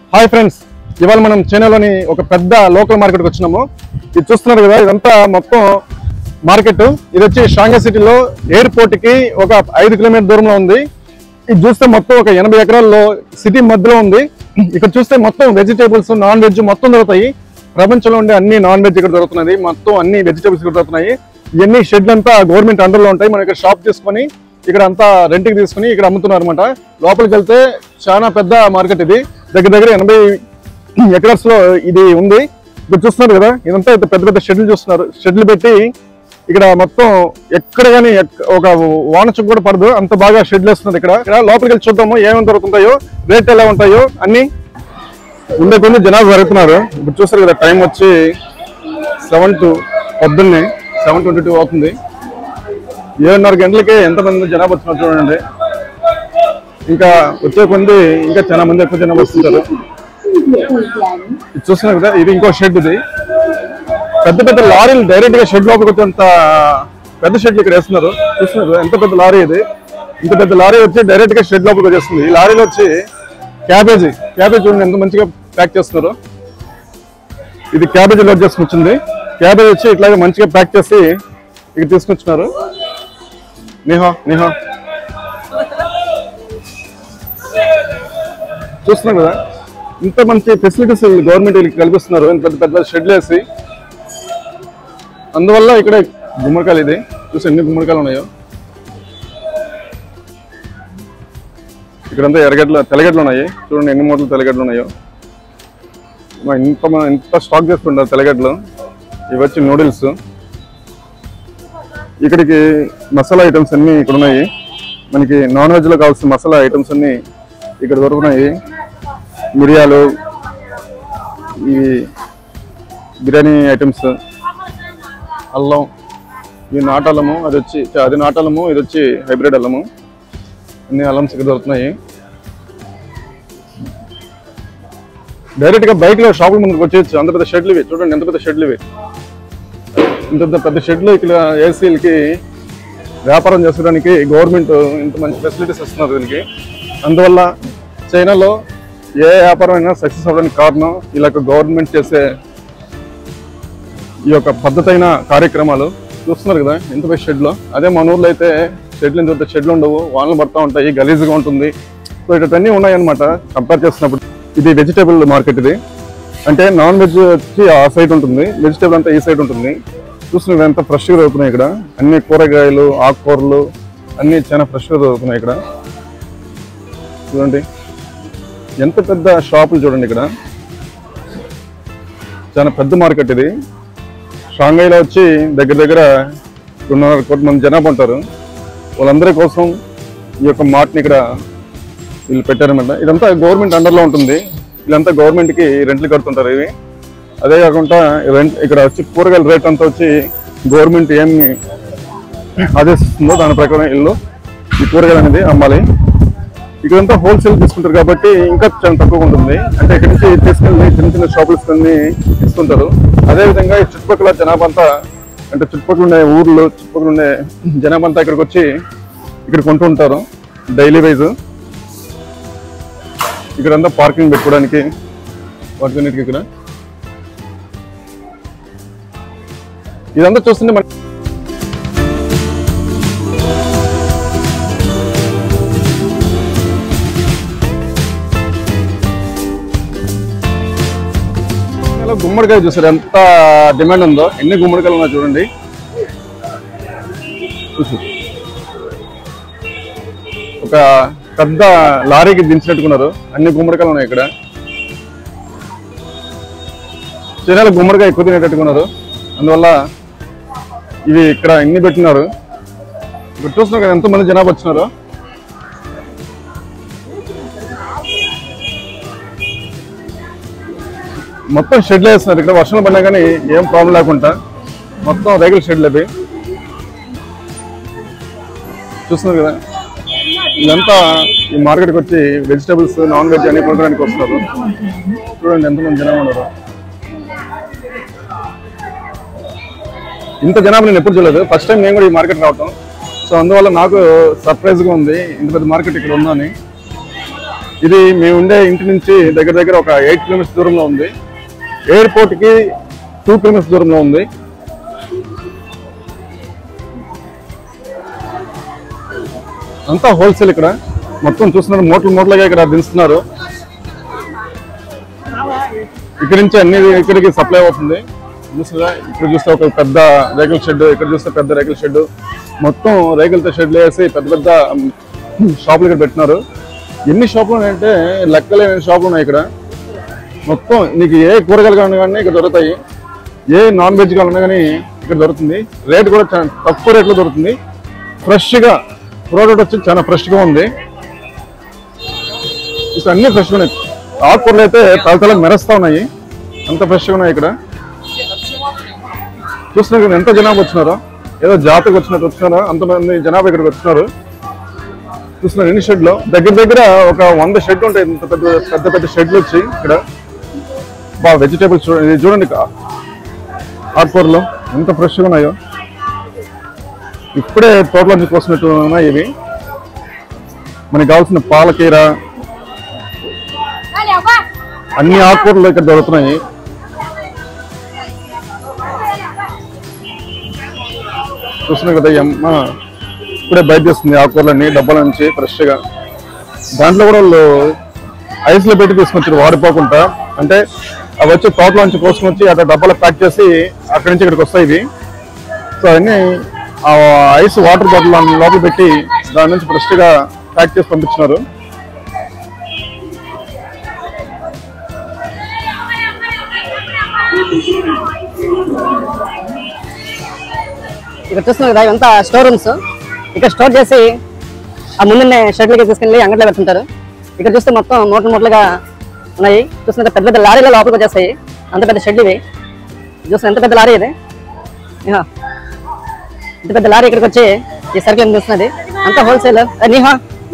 Hi friends ఇవాళ మనం చైనాలోని ఒక పెద్ద లోకల్ మార్కెట్కి వచ్చినాము ఇది చూస్తున్నారు కదా ఇదంతా మొత్తం మార్కెట్ ఇది వచ్చి షాంఘై సిటీలో ఎయిర్పోర్ట్ కి ఒక ఐదు కిలోమీటర్ దూరంలో ఉంది ఇది చూస్తే మొత్తం ఒక ఎనభై ఎకరాల్లో సిటీ మధ్యలో ఉంది ఇక్కడ చూస్తే మొత్తం వెజిటేబుల్స్ నాన్ వెజ్ మొత్తం దొరుకుతాయి ప్రపంచంలో ఉండే అన్ని నాన్ వెజ్ ఇక్కడ దొరుకుతున్నది మొత్తం అన్ని వెజిటేబుల్స్ ఇక్కడ దొరుకుతున్నాయి ఇవన్నీ షెడ్లు అంతా గవర్నమెంట్ అండర్లో ఉంటాయి మనం ఇక్కడ షాప్ తీసుకొని ఇక్కడ అంతా రెంట్కి తీసుకుని ఇక్కడ అమ్ముతున్నారు అనమాట లోపలికి వెళ్తే చాలా పెద్ద మార్కెట్ ఇది దగ్గర దగ్గర ఎనభై ఎకర్స్ లో ఇది ఉంది ఇప్పుడు చూస్తున్నారు కదా ఇదంతా ఇంత పెద్ద పెద్ద షెడ్లు చూస్తున్నారు షెడ్లు పెట్టి ఇక్కడ మొత్తం ఎక్కడ కానీ ఒక వాన చుక్క కూడా పడదు అంత బాగా షెడ్లు వేస్తున్నారు ఇక్కడ ఇక్కడ లోపలికి వెళ్ళి చూద్దాము ఏమేమి దొరుకుతుంటాయో రేట్ ఎలా ఉంటాయో అన్ని ఉండే కొన్ని జనాలు జరుగుతున్నారు ఇప్పుడు చూస్తారు కదా టైం వచ్చి సెవెన్ టు పొద్దున్నే సెవెన్ ట్వంటీ టూ అవుతుంది ఏడున్నర గంటలకి ఎంతమంది జనాభా వచ్చినారు చూడండి ఇంకా వచ్చే కొంది ఇంకా చాలా మంది ఎక్కువ జనాభా వస్తుంటారు ఇది చూస్తున్నారు కదా ఇది ఇంకో షెడ్ ఇది పెద్ద పెద్ద లారీలు డైరెక్ట్ గా షెడ్ లోపలికి వచ్చేంత పెద్ద షెడ్ ఇక్కడ వేస్తున్నారు చూస్తున్నారు ఎంత పెద్ద లారీ ఇది ఇంత పెద్ద లారీ వచ్చి డైరెక్ట్ గా షెడ్ లోపలికి వచ్చేస్తుంది ఈ లారీలో వచ్చి క్యాబేజీ క్యాబేజీ చూడండి ఎంత మంచిగా ప్యాక్ చేస్తున్నారు ఇది క్యాబేజీ లోడ్ చేసుకుని వచ్చింది క్యాబేజీ వచ్చి ఇట్లాగే మంచిగా ప్యాక్ చేసి ఇక్కడ తీసుకొచ్చినారు నిహా నిహా చూస్తున్నాం కదా ఇంత మంచి ఫెసిలిటీస్ గవర్నమెంట్ వీళ్ళకి కల్పిస్తున్నారు ఇంత పెద్ద పెద్ద షెడ్లు వేసి అందువల్ల ఇక్కడ గుమ్మడికాయలు ఇది చూసి ఎన్ని గుమ్మడికాయలు ఉన్నాయో ఇక్కడంతా ఎర్రగడ్డలు తెల్లగడ్డలు ఉన్నాయి చూడండి ఎన్ని మూటలు తెల్లగడ్డలు ఉన్నాయో మా ఇంత మ- ఇంత స్టాక్ చేసుకుంటారు తెల్లగడ్డలు ఇవి వచ్చి నూడిల్స్ ఇక్కడికి మసాలా ఐటమ్స్ అన్ని ఇక్కడ ఉన్నాయి మనకి నాన్ వెజ్ లో కావాల్సిన మసాలా ఐటమ్స్ అన్ని ఇక్కడ దొరుకుతున్నాయి మిరియాలు ఇవి బిర్యానీ ఐటమ్స్ అల్లం ఇది నాటల్లము అది వచ్చి చ- అది నాటల్లము ఇది వచ్చి హైబ్రిడ్ అల్లము అన్ని అల్లమ్స్ ఇక్కడ దొరుకుతున్నాయి డైరెక్ట్ గా బైక్ లో షాపుల ముందుకు వచ్చేయచ్చు అంత పెద్ద షెడ్లు ఇవి చూడండి ఎంత పెద్ద షెడ్లు ఇవి ఇంత పెద్ద పెద్ద షెడ్లు ఇక్కడ ఏసీలకి వ్యాపారం చేసుకోవడానికి గవర్నమెంట్ ఇంత మంచి ఫెసిలిటీస్ ఇస్తున్నారు దీనికి అందువల్ల చైనాలో ఏ వ్యాపారం అయినా సక్సెస్ అవ్వడానికి కారణం ఇలా గవర్నమెంట్ చేసే ఈ యొక్క పద్ధతైన కార్యక్రమాలు చూస్తున్నారు కదా ఎంత పెద్ద షెడ్లో అదే మన ఊర్లో అయితే షెడ్లు ఇంత పెద్ద షెడ్లు ఉండవు వానలు పడతా ఉంటాయి గలీజ్గా ఉంటుంది సో ఇటన్నీ ఉన్నాయన్నమాట కంపేర్ చేసినప్పుడు ఇది వెజిటేబుల్ మార్కెట్ ఇది అంటే నాన్ వెజ్ వచ్చి ఆ సైడ్ ఉంటుంది వెజిటేబుల్ అంతా ఈ సైడ్ ఉంటుంది చూస్తున్నారు ఎంత ఫ్రెష్గా దొరుకుతున్నాయి ఇక్కడ అన్ని కూరగాయలు ఆకుకూరలు అన్ని చాలా ఫ్రెష్గా దొరుకుతున్నాయి ఇక్కడ చూడండి ఎంత పెద్ద షాపులు చూడండి ఇక్కడ చాలా పెద్ద మార్కెట్ ఇది షాంఘైలో వచ్చి దగ్గర దగ్గర రెండున్నర కోట్ల మంది జనాభా ఉంటారు వాళ్ళందరి కోసం ఈ యొక్క మార్ట్ని ఇక్కడ వీళ్ళు పెట్టారన్నమాట ఇదంతా గవర్నమెంట్ అండర్లో ఉంటుంది వీళ్ళంతా గవర్నమెంట్కి రెంట్లు కడుతుంటారు ఇవి అదే కాకుండా రెంట్ ఇక్కడ వచ్చి కూరగాయల రేట్ అంతా వచ్చి గవర్నమెంట్ ఏమి ఆదేశిస్తుందో దాని ప్రకారం వీళ్ళు ఈ కూరగాయలు అనేది అమ్మాలి ఇక్కడంతా హోల్సేల్ తీసుకుంటారు కాబట్టి ఇంకా చాలా తక్కువ ఉంటుంది అంటే ఇక్కడ నుంచి తీసుకెళ్ళి చిన్న చిన్న షాపులు కొన్ని ఇస్తుంటారు అదేవిధంగా ఈ చుట్టుపక్కల జనాభా అంతా అంటే చుట్టుపక్కల ఉండే ఊర్లు చుట్టుపక్కల ఉండే జనాభా అంతా ఇక్కడికి వచ్చి ఇక్కడ కొంటూ ఉంటారు డైలీ వైజ్ ఇక్కడంతా పార్కింగ్ పెట్టుకోవడానికి వాటికి ఇక్కడ ఇదంతా చూస్తుంటే మన ఇలా గుమ్మడికాయ చూసారు ఎంత డిమాండ్ ఉందో ఎన్ని గుమ్మడికాయలు ఉన్నాయో చూడండి చూసు. ఒక పెద్ద లారీకి దించినట్టుకున్నారు అన్ని గుమ్మడికాయలు ఉన్నాయి ఇక్కడ చైనాలో గుమ్మడికాయ ఎక్కువ తినేటట్టుకున్నారు అందువల్ల ఇవి ఇక్కడ ఎన్ని పెట్టినారు ఇక్కడ చూస్తున్నారు కదా ఎంతమంది జనాభా వచ్చినారు మొత్తం షెడ్లు వేస్తున్నారు ఇక్కడ వర్షాలు పడినా కానీ ఏం ప్రాబ్లం లేకుండా మొత్తం రేగుల షెడ్లు అవి చూస్తున్నారు కదా ఇదంతా ఈ మార్కెట్కి వచ్చి వెజిటబుల్స్ నాన్ వెజ్ అన్ని కొనడానికి వస్తున్నారు చూడండి ఎంతమంది జనాభా ఉన్నారు ఇంత జనాభా నేను ఎప్పుడు చూడలేదు ఫస్ట్ టైం నేను కూడా ఈ మార్కెట్ రావటం సో అందువల్ల నాకు సర్ప్రైజ్గా ఉంది ఇంత పెద్ద మార్కెట్ ఇక్కడ ఉందని ఇది మేము ఉండే ఇంటి నుంచి దగ్గర దగ్గర ఒక ఎయిట్ కిలోమీటర్స్ దూరంలో ఉంది ఎయిర్పోర్ట్ కి టూ కిలోమీటర్స్ దూరంలో ఉంది అంతా హోల్సేల్ ఇక్కడ మొత్తం చూస్తున్నారు మూటలు మూటలుగా ఇక్కడ దించుతున్నారు ఇక్కడ నుంచి అన్ని ఇక్కడికి సప్లై అవుతుంది చూసారా ఇక్కడ చూస్తే ఒక పెద్ద రేకుల షెడ్ ఇక్కడ చూస్తే పెద్ద రేకుల షెడ్ మొత్తం రేకులతో షెడ్లు వేసి పెద్ద పెద్ద షాపులు ఇక్కడ పెట్టినారు ఎన్ని షాపులు ఉన్నాయంటే లెక్కలేని షాపులు ఉన్నాయి ఇక్కడ మొత్తం నీకు ఏ కూరగాయలు కావాలన్నా కానీ ఇక్కడ దొరుకుతాయి ఏ నాన్ వెజ్ కావాలన్నా కానీ ఇక్కడ దొరుకుతుంది రేట్ కూడా చాలా తక్కువ రేట్లో దొరుకుతుంది ఫ్రెష్గా ప్రోడక్ట్ వచ్చి చాలా ఫ్రెష్గా ఉంది ఇప్పుడు అన్ని ఫ్రెష్గా ఉన్నాయి ఆకుకూరలు అయితే తలతల మెరుస్తా ఉన్నాయి అంత ఫ్రెష్గా ఉన్నాయి ఇక్కడ చూస్తున్నారు కదా ఎంత జనాభా వచ్చినారో ఏదో జాతరకు వచ్చినట్టు వచ్చినారో అంతమంది జనాభా ఇక్కడికి వచ్చినారు చూస్తున్నారు ఎన్ని షెడ్లు దగ్గర దగ్గర ఒక వంద షెడ్ ఉంటాయి ఇంత పెద్ద పెద్ద పెద్ద షెడ్లు వచ్చి ఇక్కడ బాగా వెజిటేబుల్స్ చూడండి ఇది చూడండి కా- ఆకుకూరలు ఎంత ఫ్రెష్గా ఉన్నాయో ఇప్పుడే తోటలోంచి కోసినట్టు ఉన్నాయి ఇవి మనకి కావాల్సిన పాలకీర అన్ని ఆకుకూరలు ఇక్కడ దొరుకుతున్నాయి చూస్తున్నాం కదా ఈ అమ్మ ఇప్పుడే బయట చేస్తుంది ఆకుకూరలన్నీ డబ్బాల నుంచి ఫ్రెష్గా దాంట్లో కూడా వాళ్ళు ఐస్లో పెట్టి తీసుకొచ్చారు వాడిపోకుండా అంటే అవి వచ్చి తోటలో నుంచి కోసుకొని వచ్చి అక్కడ డబ్బాలో ప్యాక్ చేసి అక్కడి నుంచి ఇక్కడికి వస్తాయి ఇవి సో అవన్నీ ఆ ఐస్ వాటర్ బాటిల్ లోపల పెట్టి దాని నుంచి ఫ్రెష్గా ప్యాక్ చేసి పంపించినారు ఇక్కడ చూస్తున్నారు కదా ఇవంతా స్టోర్ రూమ్స్ ఇక్కడ స్టోర్ చేసి ఆ ముందున్నే షెడ్లకి తీసుకెళ్ళి అంగట్లో పెడుతుంటారు ఇక్కడ చూస్తే మొత్తం మూటలు మూటలుగా ఉన్నాయి చూస్తున్నారు పెద్ద పెద్ద లారీలో లోపలికి వచ్చేస్తాయి అంత పెద్ద షెడ్ ఇవి చూస్తున్నారు ఎంత పెద్ద లారీ ఇది ఇహా. ఇంత పెద్ద లారీ ఇక్కడికి వచ్చి ఈ సరుకులు ఏం చూస్తున్నది అంతా హోల్సేల్ నీహా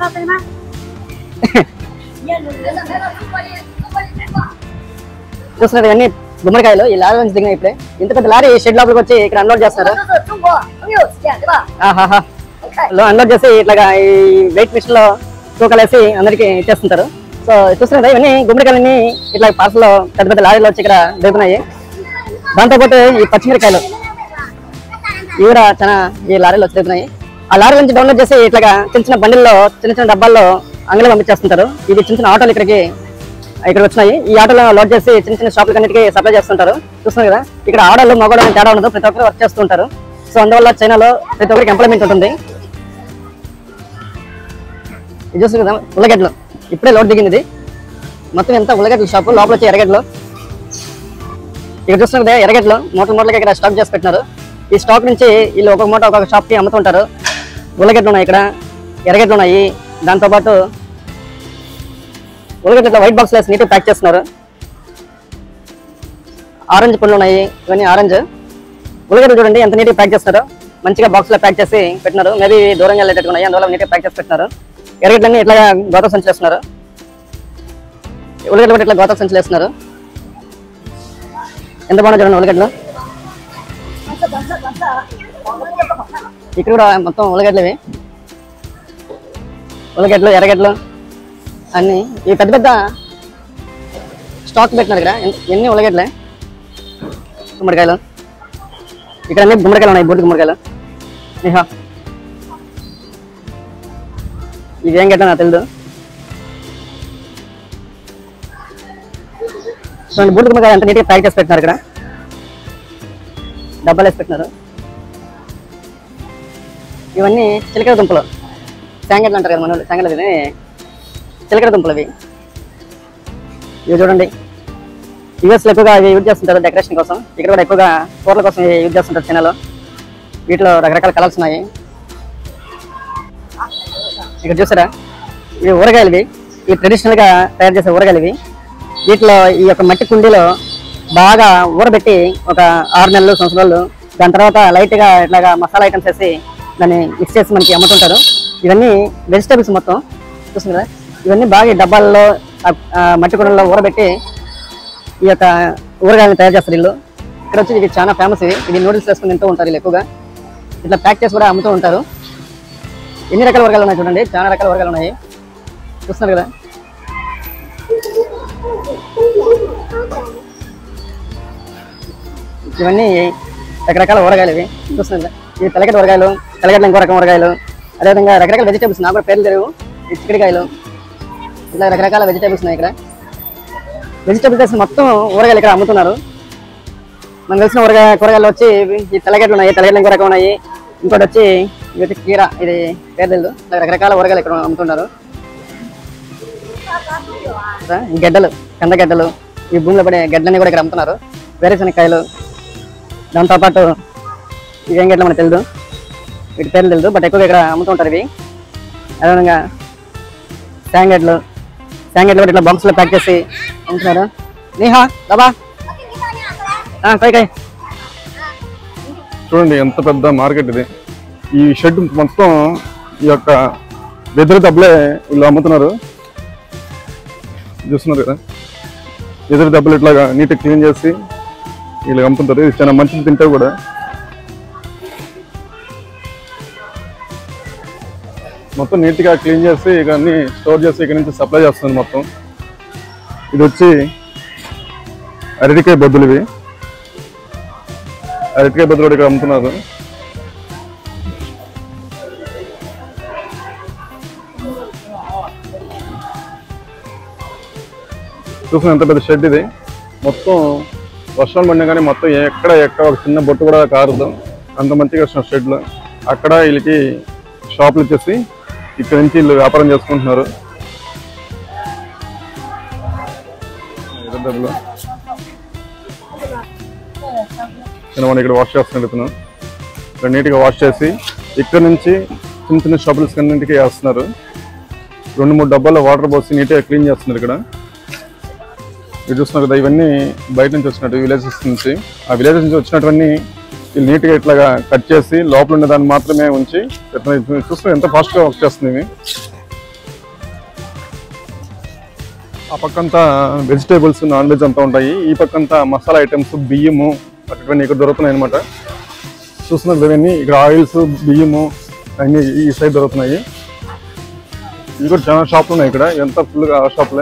చూస్తున్నారు ఇవన్నీ గుమ్మడికాయలు ఈ లారీ నుంచి దిగినాయి ఇప్పుడే ఇంత పెద్ద లారీ షెడ్ లోపలికి వచ్చి ఇక్కడ అన్లోడ్ చేస్తున్నారు 这是中国很有钱，对吧？ ఆహాహా 看 లో అన్లోడ్ చేసి ఇట్లాగా ఈ వెయిట్ మిషన్ లో తూకలేసి అందరికి ఇచ్చేస్తుంటారు సో చూస్తున్నారు ఇవన్నీ గుమ్మడికాయలన్నీ ఇట్లా పార్సల్ లో పెద్ద పెద్ద లారీలో వచ్చి ఇక్కడ దిగుతున్నాయి దాంతోపాటు ఈ పచ్చిమిరకాయలు ఇవి కూడా చాలా ఈ లారీలో వచ్చి దిగుతున్నాయి ఆ లారీ నుంచి డౌన్లోడ్ చేసి ఇట్లాగా చిన్న చిన్న బండిల్లో చిన్న చిన్న డబ్బాల్లో అంగళం పంపించేస్తుంటారు ఇవి చిన్న చిన్న ఆటోలు ఇక్కడికి ఇక్కడ వచ్చినాయి ఈ ఆటోలో లోడ్ చేసి చిన్న చిన్న షాపులకి అన్నిటికీ సప్లై చేస్తుంటారు చూస్తున్నారు కదా ఇక్కడ ఆడోళ్ళు మగవాళ్ళు తేడా ఉండదు ప్రతి ఒక్కరు వర్క్ చేస్తుంటారు సో అందువల్ల చైనాలో ప్రతి ఒక్కరికి ఎంప్లాయ్మెంట్ ఉంటుంది ఇది చూస్తుంది కదా ఉల్లగడ్డలు ఇప్పుడే లోడ్ దిగింది ఇది మొత్తం ఎంత ఉల్లగడ్డల షాపు లోపల వచ్చి ఎర్రగడ్డలు ఇక్కడ చూస్తున్నారు కదా ఎర్రగడ్డలు మూటల మూటలకి ఇక్కడ స్టాక్ చేసి పెట్టినారు ఈ స్టాక్ నుంచి వీళ్ళు ఒక్కొక్క మూట ఒక్కొక్క షాప్కి అమ్ముతుంటారు ఉల్లగడ్డలు ఉన్నాయి ఇక్కడ ఎర్రగడ్డలు ఉన్నాయి దాంతోపాటు ఉల్లగడ్డ వైట్ బాక్స్ వేసి నీట్గా ప్యాక్ చేస్తున్నారు ఆరెంజ్ పండ్లు ఉన్నాయి ఇవన్నీ ఆరెంజ్ ఉల్లగడ్డలు చూడండి ఎంత నీట్గా ప్యాక్ చేస్తున్నారు మంచిగా బాక్స్ లో ప్యాక్ చేసి పెట్టినారు మేబీ దూరంగా వెళ్ళేటట్టు ఉన్నాయి అందువల్ల నీట్గా ప్యాక్ చేసి పెట్టినారు ఎర్రగడ్డలన్నీ ఇట్లా గోత సంచులు వేస్తున్నారు ఉల్లగడ్డలు కూడా ఇట్లా గోత సంచులు వేస్తున్నారు ఎంత బాగుంది చూడండి ఉల్లగడ్డలు ఇక్కడ కూడా మొత్తం ఉల్లగడ్డలు ఇవి ఉల్లగడ్డలు ఎర్రగడ్డలు అన్ని ఈ పెద్ద పెద్ద స్టాక్ పెట్టినారు ఇక్కడ ఎన్- ఎన్ని ఉల్లగడ్డలే గుమ్మడికాయలు ఇక్కడ అన్ని గుమ్మడికాయలు ఉన్నాయి బూటి గుమ్మడికాయలు నిహా ఇదేం గట్ట నాకు తెలియదు చూడండి బూటి గుమ్మడికాయ అంత నీట్గా ప్యాక్ చేసి పెట్టినారు ఇక్కడ డబ్బాలు వేసి పెట్టినారు ఇవన్నీ చిలకడ దుంపలు శాంగడ్లు అంటారు కదా మన శాంగడ్లు ఇది చిలకడ దుంపలు అవి ఇవి చూడండి యూఎస్ లో ఎక్కువగా ఇవి యూజ్ చేస్తుంటారు డెకరేషన్ కోసం ఇక్కడ కూడా ఎక్కువగా కూరల కోసం ఇవి యూజ్ చేస్తుంటారు చైనాలో వీటిలో రకరకాల కలర్స్ ఉన్నాయి ఇక్కడ చూసారా ఇవి ఊరగాయలు ఇవి ఇవి ట్రెడిషనల్ గా తయారు చేసే ఊరగాయలు ఇవి వీటిలో ఈ యొక్క మట్టి కుండీలో బాగా ఊరబెట్టి ఒక ఆరు నెలలు సంవత్సరాలు దాని తర్వాత లైట్ గా ఇట్లాగా మసాలా ఐటమ్స్ వేసి దాన్ని మిక్స్ చేసి మనకి అమ్ముతుంటారు ఇవన్నీ వెజిటేబుల్స్ మొత్తం చూస్తుంది కదా ఇవన్నీ బాగా ఈ డబ్బాల్లో ఆ- ఆ మట్టి కుండల్లో ఊరబెట్టి ఈ యొక్క ఊరగాయలను తయారు చేస్తారు వీళ్ళు ఇక్కడ వచ్చి ఇవి చాలా ఫేమస్ ఇవి ఇది నూడిల్స్ వేసుకుని తింటూ ఉంటారు వీళ్ళు ఎక్కువగా ఇట్లా ప్యాక్ చేసి కూడా అమ్ముతూ ఉంటారు ఎన్ని రకాల వర్గాలు ఉన్నాయి చూడండి చాలా రకాల వర్గాలు ఉన్నాయి చూస్తున్నారు కదా ఇవన్నీ రకరకాల ఊరగాయలు ఇవి చూస్తుంది ఇవి తెల్లగడ్డ ఊరగాయలు తెల్లగడ్డ ఇంకో రకం ఊరగాయలు అదేవిధంగా రకరకాల వెజిటేబుల్స్ నాకు కూడా పేర్లు తెలియవు ఈ చిక్కుడుకాయలు ఇలా రకరకాల వెజిటేబుల్స్ ఉన్నాయి ఇక్కడ వెజిటేబుల్స్ మొత్తం ఊరగాయలు ఇక్కడ అమ్ముతున్నారు మనకు తెలిసిన ఊరగాయ కూరగాయలు వచ్చి ఇవి- ఈ తెల్లగడ్డలు ఉన్నాయి తెల్లగడ్డలు ఇంకో రకం ఉన్నాయి ఇంకోటి వచ్చి ఇది వచ్చి కీర ఇది పేరు తెలియదు ఇలా రకరకాల ఊరగాయలు ఇక్కడ అమ్ముతున్నారు కదా? ఈ గడ్డలు కందగడ్డలు ఈ భూమిలో పడే గడ్డలన్నీ కూడా ఇక్కడ అమ్ముతున్నారు వేరుశనక్కాయలు దాంతోపాటు ఇవేం గడ్డలు మనకు తెలియదు వీటి పేర్లు తెలియదు బట్ ఎక్కువగా ఇక్కడ అమ్ముతుంటారు ఇవి అదేవిధంగా శాంగడ్లు శాంగడ్లు కూడా ఇట్లా బాక్స్లో ప్యాక్ చేసి అమ్ముతున్నారు నీహా బాబా కై కై చూడండి ఎంత పెద్ద మార్కెట్ ఇది ఈ షెడ్ మొత్తం ఈ యొక్క వెదురు దెబ్బలే వీళ్ళు అమ్ముతున్నారు చూస్తున్నారు కదా ఎదురు దెబ్బలు ఇట్లాగా నీట్గా క్లీన్ చేసి వీళ్ళు అమ్ముతుంటారు ఇది చాలా మంచిది తింటే కూడా మొత్తం నీట్గా క్లీన్ చేసి ఇక అన్ని స్టోర్ చేసి ఇక్కడ నుంచి సప్లై చేస్తుంది మొత్తం ఇది వచ్చి అరటికాయ బొద్దులు ఇవి అరటికాయ బదులు కూడా ఇక్కడ అమ్ముతున్నారు చూసిన ఎంత పెద్ద షెడ్ ఇది మొత్తం వర్షాలు పడినా కానీ మొత్తం ఎక్కడ ఎక్కడ ఒక చిన్న బొట్టు కూడా కారదు అంత మంచిగా షెడ్లు అక్కడ వీళ్ళకి షాపులు ఇచ్చేసి ఇక్కడ నుంచి వీళ్ళు వ్యాపారం చేసుకుంటున్నారు ఎదురు దెబ్బలు. చిన్న మనం ఇక్కడ వాష్ చేస్తున్నాడు ఇతను ఇక్కడ నీట్గా వాష్ చేసి ఇక్కడ నుంచి చిన్న చిన్న షాపుల్స్ అన్నింటికి వేస్తున్నారు రెండు మూడు డబ్బాల్లో వాటర్ పోసి నీట్గా క్లీన్ చేస్తున్నారు ఇక్కడ మీరు చూస్తున్నారు కదా ఇవన్నీ బయట నుంచి వచ్చినట్టు విలేజెస్ నుంచి ఆ విలేజెస్ నుంచి వచ్చినటువన్నీ వీళ్ళు నీట్గా ఇట్లాగా కట్ చేసి లోపల ఉన్న దాన్ని మాత్రమే ఉంచి ఇతను చూస్తున్నారు ఎంత ఫాస్ట్గా వర్క్ చేస్తుంది ఇవి ఆ పక్కంతా వెజిటేబుల్స్ నాన్ వెజ్ అంతా ఉంటాయి ఈ పక్కంతా మసాలా ఐటమ్స్ బియ్యము అటువంటివన్నీ ఇక్కడ దొరుకుతున్నాయి అనమాట చూస్తున్నారు ఇవన్నీ ఇక్కడ ఆయిల్స్ బియ్యము అన్నీ ఈ సైడ్ దొరుకుతున్నాయి ఇవి కూడా చాలా షాపులు ఉన్నాయి ఇక్కడ ఎంత ఫుల్గా ఆ షాపులే